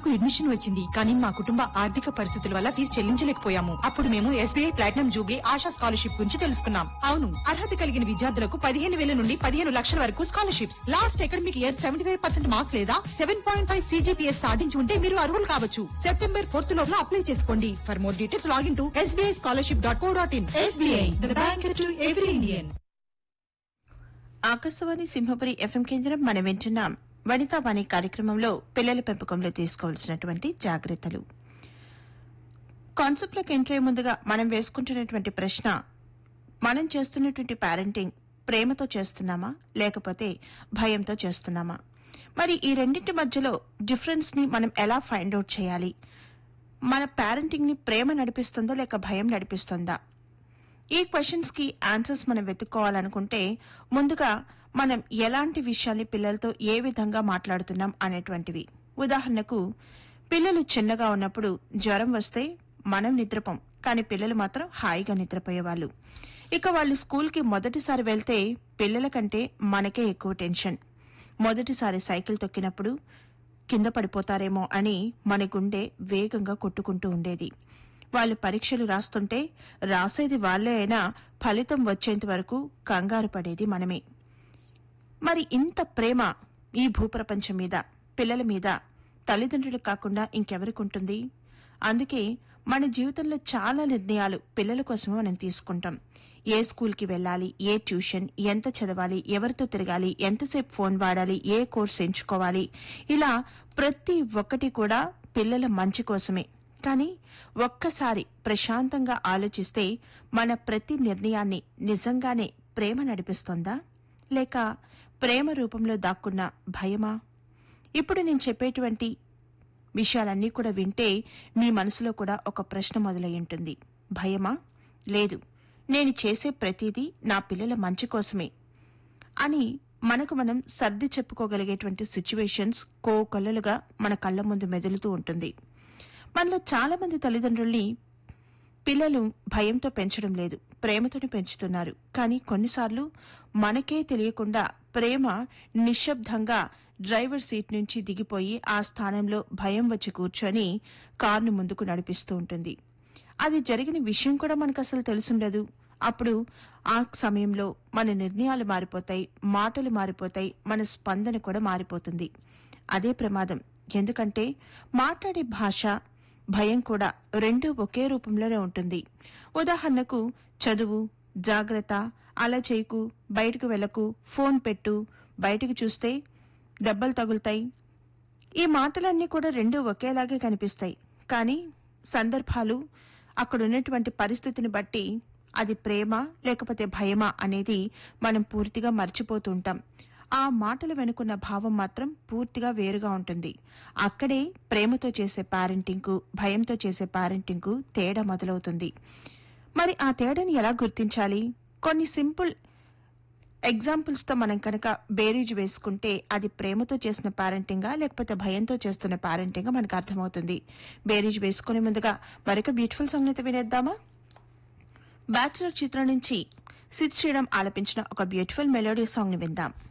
నాకు అడ్మిషన్ వచ్చింది కానీ మా కుటుంబ ఆర్థిక పరిస్థితుల వల్ల ఫీజు చెల్లించలేకపోయాము అప్పుడు మేము SBI platinum jubilee Asha scholarship గురించి తెలుసుకున్నాం అవును అర్హత కలిగిన విద్యార్థులకు పదిహేను వేల నుండి పదిహేను లక్షల వరకు scholarships last academic year seventy five percent marks లేదా సెవెన్ పాయింట్ ఫైవ్ సీజీపీఎస్ సాధించి ఉంటే మీరు అర్హులు కావచ్చు సెప్టెంబర్ ఫోర్త్ లోపల అప్లై చేసుకోండి for more details login to SBI scholarship dot co dot in SBI bank to every Indian Akashvani Simhapuri FM కేంద్రం మనం వింటున్నాం వనితావాణి కార్యక్రమంలో పిల్లల పెంపకంలో తీసుకోవాల్సినటువంటి జాగ్రత్తలు కాన్సెప్ట్లోకి ఎంట్రీ అయ్యే ముందుగా మనం వేసుకుంటున్నటువంటి ప్రశ్న మనం చేస్తున్నటువంటి పేరెంటింగ్ ప్రేమతో చేస్తున్నామా లేకపోతే భయంతో చేస్తున్నామా మరి ఈ రెండింటి మధ్యలో డిఫరెన్స్ ని మనం ఎలా ఫైండ్ అవుట్ చేయాలి మన పేరెంటింగ్ ని ప్రేమ నడిపిస్తుందా లేక భయం నడిపిస్తుందా ఈ క్వశ్చన్స్ కి ఆన్సర్స్ మనం వెతుక్కోవాలనుకుంటే ముందుగా మనం ఎలాంటి విషయాల్ని పిల్లలతో ఏ విధంగా మాట్లాడుతున్నాం అనేటువంటివి ఉదాహరణకు పిల్లలు చిన్నగా ఉన్నప్పుడు జ్వరం వస్తే మనం నిద్రపోం కానీ పిల్లలు మాత్రం హాయిగా నిద్రపోయేవాళ్ళు ఇక వాళ్ళు స్కూల్కి మొదటిసారి వెళ్తే పిల్లల కంటే మనకే ఎక్కువ టెన్షన్ మొదటిసారి సైకిల్ తొక్కినప్పుడు కింద పడిపోతారేమో అని మన గుండె వేగంగా కొట్టుకుంటూ ఉండేది వాళ్ళు పరీక్షలు రాస్తుంటే రాసేది వాళ్లే అయినా ఫలితం వచ్చేంత వరకు కంగారు పడేది మనమే మరి ఇంత ప్రేమ ఈ భూప్రపంచం మీద పిల్లల మీద తల్లిదండ్రులకు కాకుండా ఇంకెవరికి ఉంటుంది అందుకే మన జీవితంలో చాలా నిర్ణయాలు పిల్లల కోసమే మనం తీసుకుంటాం ఏ స్కూల్కి వెళ్ళాలి ఏ ట్యూషన్ ఎంత చదవాలి ఎవరితో తిరగాలి ఎంతసేపు ఫోన్ వాడాలి ఏ కోర్స్ ఎంచుకోవాలి ఇలా ప్రతి ఒక్కటి కూడా పిల్లల మంచి కోసమే కానీ ఒక్కసారి ప్రశాంతంగా ఆలోచిస్తే మన ప్రతి నిర్ణయాన్ని నిజంగానే ప్రేమ నడిపిస్తుందా లేక ప్రేమ రూపంలో దాక్కున్న భయమా ఇప్పుడు నేను చెప్పేటువంటి విషయాలన్నీ కూడా వింటే మీ మనసులో కూడా ఒక ప్రశ్న మొదలై ఉంటుంది భయమా లేదు నేను చేసే ప్రతిదీ నా పిల్లల మంచి కోసమే అని మనకు మనం సర్ది చెప్పుకోగలిగేటువంటి సిచ్యువేషన్స్ కోకొల్లలుగా మన కళ్ళ ముందు మెదులుతూ ఉంటుంది మనలో చాలా మంది తల్లిదండ్రుల్ని పిల్లలు భయంతో పెంచడం లేదు ప్రేమతోనే పెంచుతున్నారు కానీ కొన్నిసార్లు మనకే తెలియకుండా ప్రేమ నిశ్శబ్దంగా డ్రైవర్ సీట్ నుంచి దిగిపోయి ఆ స్థానంలో భయం వచ్చి కూర్చొని కారును ముందుకు నడిపిస్తూ ఉంటుంది అది జరిగిన విషయం కూడా మనకు అసలు తెలుసుండదు అప్పుడు ఆ సమయంలో మన నిర్ణయాలు మారిపోతాయి మాటలు మారిపోతాయి మన స్పందన కూడా మారిపోతుంది అదే ప్రమాదం ఎందుకంటే మాట్లాడే భాష భయం కూడా రెండూ ఒకే రూపంలోనే ఉంటుంది ఉదాహరణకు చదువు జాగ్రత్త అలా చేయకు బయటకు వెళ్ళకు ఫోన్ పెట్టు బయటకు చూస్తే దెబ్బలు తగులుతాయి ఈ మాటలన్నీ కూడా రెండూ ఒకేలాగే కనిపిస్తాయి కానీ సందర్భాలు అక్కడ ఉన్నటువంటి పరిస్థితిని బట్టి అది ప్రేమ లేకపోతే భయమా అనేది మనం పూర్తిగా మర్చిపోతూ ఉంటాం ఆ మాటలు వెనుకున్న భావం మాత్రం పూర్తిగా వేరుగా ఉంటుంది అక్కడే ప్రేమతో చేసే పారెంటింగ్కు భయంతో చేసే పారెంటింగ్కు తేడా మొదలవుతుంది మరి ఆ తేడాని ఎలా గుర్తించాలి కొన్ని సింపుల్ ఎగ్జాంపుల్స్ తో మనం కనుక బేరీజ్ వేసుకుంటే అది ప్రేమతో చేసిన పారెంటింగా లేకపోతే భయంతో చేస్తున్న పారెంటింగా మనకు అర్థమవుతుంది బేరీజ్ వేసుకునే ముందుగా మరొక బ్యూటిఫుల్ సాంగ్ అయితే వినేద్దామా బ్యాచులర్ చిత్రం నుంచి సిద్ శ్రీరామ్ ఆలపించిన ఒక బ్యూటిఫుల్ మెలోడీ సాంగ్ ని విందాం